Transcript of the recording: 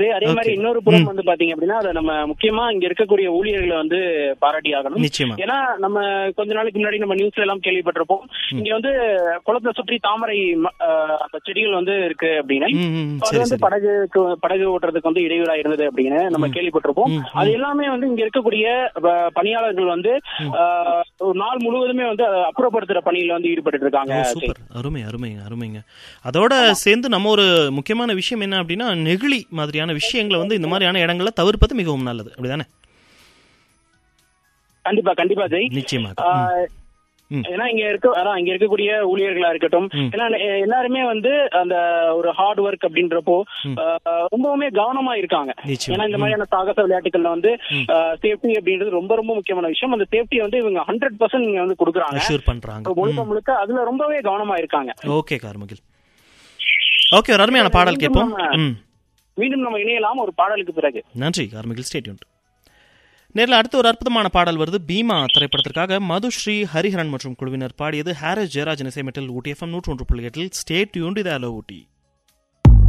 அதே மாதிரி Okay. இன்னொரு புறம் வந்து பாத்தீங்க அப்படின்னா அதை நம்ம முக்கியமா இங்க இருக்கக்கூடிய ஊழியர்களை வந்து பாராட்டி ஆகணும் நிச்சயமா ஏன்னா நம்ம கொஞ்ச நாளைக்கு முன்னாடி நம்ம நியூஸ்ல எல்லாம் கேள்விப்பட்டிருப்போம் இங்க வந்து குளத்தை சுற்றி தாமரை ம- அஹ், அந்த செடிகள் வந்து இருக்கு அப்படின்னு ம், ம், ம். அது சரி வந்து சரி படகுக்கு படகு ஓட்டுறதுக்கு வந்து இடையூறா இருந்தது அப்படின்னு நம்ம கேள்விப்பட்டிருப்போம் ம், அது எல்லாமே வந்து இங்க இருக்கக்கூடிய ப- பணியாளர்கள் வந்து அஹ், ஒரு நாள் முழுவதுமே வந்து அதை அப்புறப்படுத்துற பணியில வந்து ஈடுபட்டு இருக்காங்க ஓ, சூப்பர் அருமை அருமைங்க அருமைங்க அதோட சேர்ந்து நம்ம ஒரு முக்கியமான விஷயம் என்ன அப்படின்னா நெகிழி மாதிரியான விஷயங்களை வந்து இந்த மாதிரியான இடங்களை தவிர்ப்பது மிகவும் நல்லது அப்படிதானே கண்டிப்பா கண்டிப்பா ஜெய் நிச்சயமாக ஆஹ், ம். ஏன்னா இங்க இருக்க அதான் இங்க இருக்கக்கூடிய ஊழியர்களா இருக்கட்டும் ம். ஏன்னா எ- எல்லாருமே வந்து அந்த ஒரு ஹார்ட் ஒர்க் அப்படின்றப்போ ஆஹ், ரொம்பவுமே கவனமா இருக்காங்க நிச்சயம். ஏன்னா இந்த மாதிரியான சாகச விளையாட்டுகள்ல வந்து சேஃப்டி அப்படின்றது ரொம்ப ரொம்ப முக்கியமான விஷயம் அந்த சேஃப்டியை வந்து இவங்க ஹண்ட்ரட் பர்சன்ட் இங்க வந்து கொடுக்குறாங்க அஷ்யூர் பண்றாங்க இப்ப முழுக்க முழுக்க அதுல ரொம்பவே கவனமா இருக்காங்க ஓகே கார்முகில் ஓகே ஒரு அருமையான பாடல் கேட்போம் ம் மீண்டும் நம்ம இணையலாம் ஒரு பாடலுக்கு பிறகு நன்றி கார்மிகில் ஸ்டேட்யூன் நேரில் அடுத்து ஒரு அற்புதமான பாடல் வருது பீமா திரைப்படத்திற்காக மதுஸ்ரீ ஹரிஹரன் மற்றும் குழுவினர் பாடியது ஹாரிஸ் ஜெயராஜன் இசைமட்டில் ஊட்டி எஃப்எம் நூற்று ஒன்று புள்ளி எட்டில் ஸ்டேட் யூண்ட் இது அலோ ஊட்டி